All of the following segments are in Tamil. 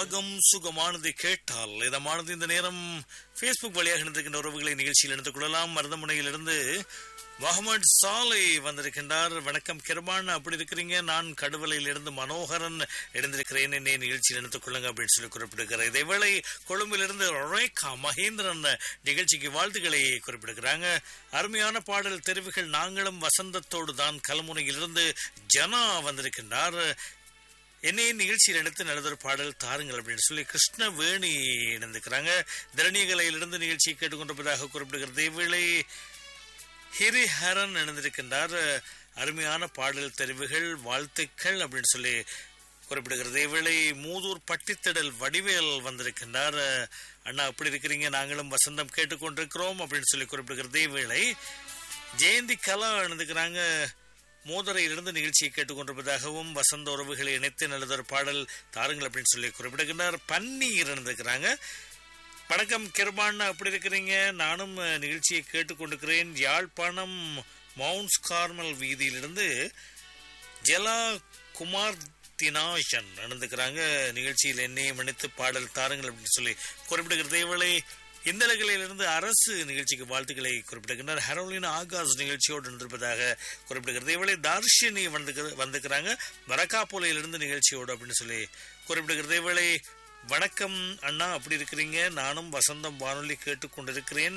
ராகம் சுகமானது கேட்டால் இதமானது இந்த நேரம் ஃபேஸ்புக் வழியாக இணைந்திருக்கின்ற உறவுகளை நிகழ்ச்சியில் இணைத்துக் கொள்ளலாம் மருதமுனையிலிருந்து முகமது சாலை வந்திருக்கின்றார் வணக்கம் கிருபான் அப்படி இருக்கிறீங்க நான் கடுவலையில் இருந்து மனோகரன் இணைந்திருக்கிறேன் என்னை நிகழ்ச்சியில் இணைத்துக் கொள்ளுங்க அப்படின்னு சொல்லி குறிப்பிட்டிருக்கிறார் இதேவேளை கொழும்பிலிருந்து ரேகா மகேந்திரன் நிகழ்ச்சிக்கு வாழ்த்துக்களை குறிப்பிடுகிறாங்க அருமையான பாடல் தெரிவுகள் நாங்களும் வசந்தத்தோடு தான் கலமுனையிலிருந்து ஜனா வந்திருக்கின்றார் என்னைய நிகழ்ச்சியில் எடுத்து நடந்தொரு பாடல் தாருங்கள் அப்படின்னு சொல்லி கிருஷ்ணவேணி இணைந்திருக்கிறாங்க தரணிகலையிலிருந்து நிகழ்ச்சியை கேட்டுக்கொண்டிருப்பதாக குறிப்பிடுகிறது இவ்வேளை ஹிரிஹரன் இணைந்திருக்கின்றார் அருமையான பாடல் தெரிவுகள் வாழ்த்துக்கள் அப்படின்னு சொல்லி குறிப்பிடுகிறது இவ்வேளை மூதூர் பட்டித்திடல் வடிவேல் வந்திருக்கின்றார் அண்ணா அப்படி இருக்கிறீங்க நாங்களும் வசந்தம் கேட்டுக்கொண்டிருக்கிறோம் அப்படின்னு சொல்லி குறிப்பிடுகிறது இவ்வேளை ஜெயந்தி கலா இணைந்துக்கிறாங்க மோதரையிலிருந்து நிகழ்ச்சியை கேட்டுக்கொண்டிருப்பதாகவும் வசந்த உறவுகளை இணைத்து நல்லதொரு பாடல் தாருங்கள் அப்படின்னு சொல்லி குறிப்பிடுகின்றார் பன்னீர் இருந்திருக்கிறாங்க வணக்கம் கிருபான் அப்படி இருக்கிறீங்க நானும் நிகழ்ச்சியை கேட்டுக்கொண்டிருக்கிறேன் யாழ்ப்பாணம் மவுண்ட்ஸ் கார்மல் வீதியிலிருந்து ஜலா குமார் தினாஷன் நடந்துக்கிறாங்க நிகழ்ச்சியில் என்னையும் இணைத்து பாடல் தாருங்கள் அப்படின்னு சொல்லி குறிப்பிடுகிறது இவளை இந்த இருந்து அரசு நிகழ்ச்சிக்கு வாழ்த்துக்களை குறிப்பிடுகின்றனர் ஹரோலின் ஆகாஷ் நிகழ்ச்சியோடு இருந்திருப்பதாக குறிப்பிடுகிறது இவளை தார்ஷினி வந்து வந்துக்கிறாங்க வரக்காப்போலையிலிருந்து நிகழ்ச்சியோடு அப்படின்னு சொல்லி குறிப்பிடுகிறது இவளை வணக்கம் அண்ணா அப்படி இருக்கிறீங்க நானும் வசந்தம் வானொலி கேட்டுக்கொண்டிருக்கிறேன்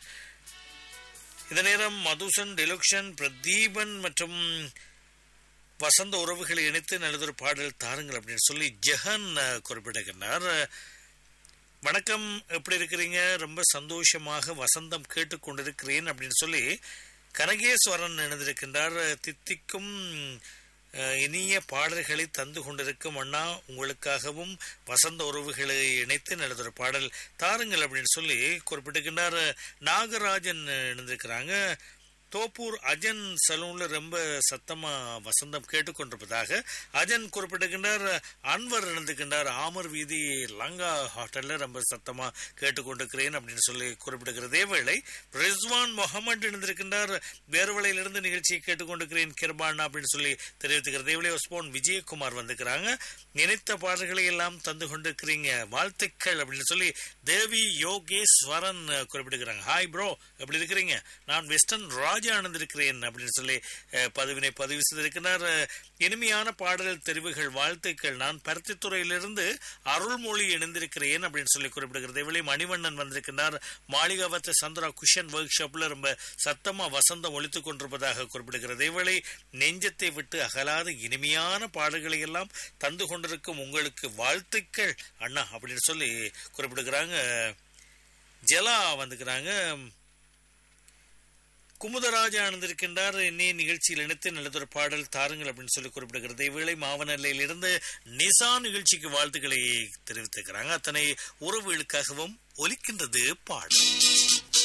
இந்த நேரம் மதுசன் டெலுக்ஷன் பிரதீபன் மற்றும் வசந்த உறவுகளை இணைத்து நல்லதொரு பாடல் தாருங்கள் அப்படின்னு சொல்லி ஜெகன் குறிப்பிடுகின்றார் வணக்கம் எப்படி இருக்கிறீங்க ரொம்ப சந்தோஷமாக வசந்தம் கேட்டுக்கொண்டிருக்கிறேன் அப்படின்னு சொல்லி கனகேஸ்வரன் இணைந்திருக்கின்றார் தித்திக்கும் இனிய பாடல்களை தந்து கொண்டிருக்கும் அண்ணா உங்களுக்காகவும் வசந்த உறவுகளை இணைத்து நடத்துகிற பாடல் தாருங்கள் அப்படின்னு சொல்லி குறிப்பிட்டிருக்கின்றார் நாகராஜன் இணைந்திருக்கிறாங்க தோப்பூர் அஜன் சலூன்ல ரொம்ப சத்தமா வசந்தம் கேட்டுக்கொண்டிருப்பதாக அஜன் குறிப்பிட்டிருக்கின்றார் அன்வர் இணைந்திருக்கின்றார் ஆமர் வீதி லங்கா ஹோட்டல்ல ரொம்ப சத்தமா கேட்டுக்கொண்டிருக்கிறேன் அப்படின்னு சொல்லி குறிப்பிடுகிறதே வேளை ரிஸ்வான் முகமது இணைந்திருக்கின்றார் வேறுவலையிலிருந்து நிகழ்ச்சியை கேட்டுக்கொண்டிருக்கிறேன் கிருபான் அப்படின்னு சொல்லி தெரிவித்துக்கிறது வேளை ஒஸ்போன் விஜயகுமார் வந்திருக்கிறாங்க நினைத்த பாடல்களை எல்லாம் தந்து கொண்டிருக்கிறீங்க வாழ்த்துக்கள் அப்படின்னு சொல்லி தேவி யோகேஸ்வரன் குறிப்பிடுகிறாங்க ஹாய் ப்ரோ எப்படி இருக்கிறீங்க நான் வெஸ்டர்ன் ராஜ் ராஜா அணிந்திருக்கிறேன் அப்படின்னு சொல்லி பதவினை பதிவு செய்திருக்கிறார் இனிமையான பாடல் தெரிவுகள் வாழ்த்துக்கள் நான் பருத்தித்துறையிலிருந்து அருள்மொழி இணைந்திருக்கிறேன் அப்படின்னு சொல்லி குறிப்பிடுகிறது இவளை மணிவண்ணன் வந்திருக்கிறார் மாளிகாவத்த சந்திரா குஷன் ஒர்க் ஷாப்ல ரொம்ப சத்தமா வசந்தம் ஒழித்துக் கொண்டிருப்பதாக குறிப்பிடுகிறது இவளை நெஞ்சத்தை விட்டு அகலாத இனிமையான பாடல்களை எல்லாம் தந்து கொண்டிருக்கும் உங்களுக்கு வாழ்த்துக்கள் அண்ணா அப்படின்னு சொல்லி குறிப்பிடுகிறாங்க ஜலா வந்துக்கிறாங்க குமுதராஜா அணிந்திருக்கின்றார் இன்னைய நிகழ்ச்சியில் இணைத்து நல்லதொரு பாடல் தாருங்கள் அப்படின்னு சொல்லி குறிப்பிடுகிறது இவ்வேளை மாவனல்லையிலிருந்து நிசா நிகழ்ச்சிக்கு வாழ்த்துக்களை தெரிவித்திருக்கிறாங்க அத்தனை உறவுகளுக்காகவும் ஒலிக்கின்றது பாடல்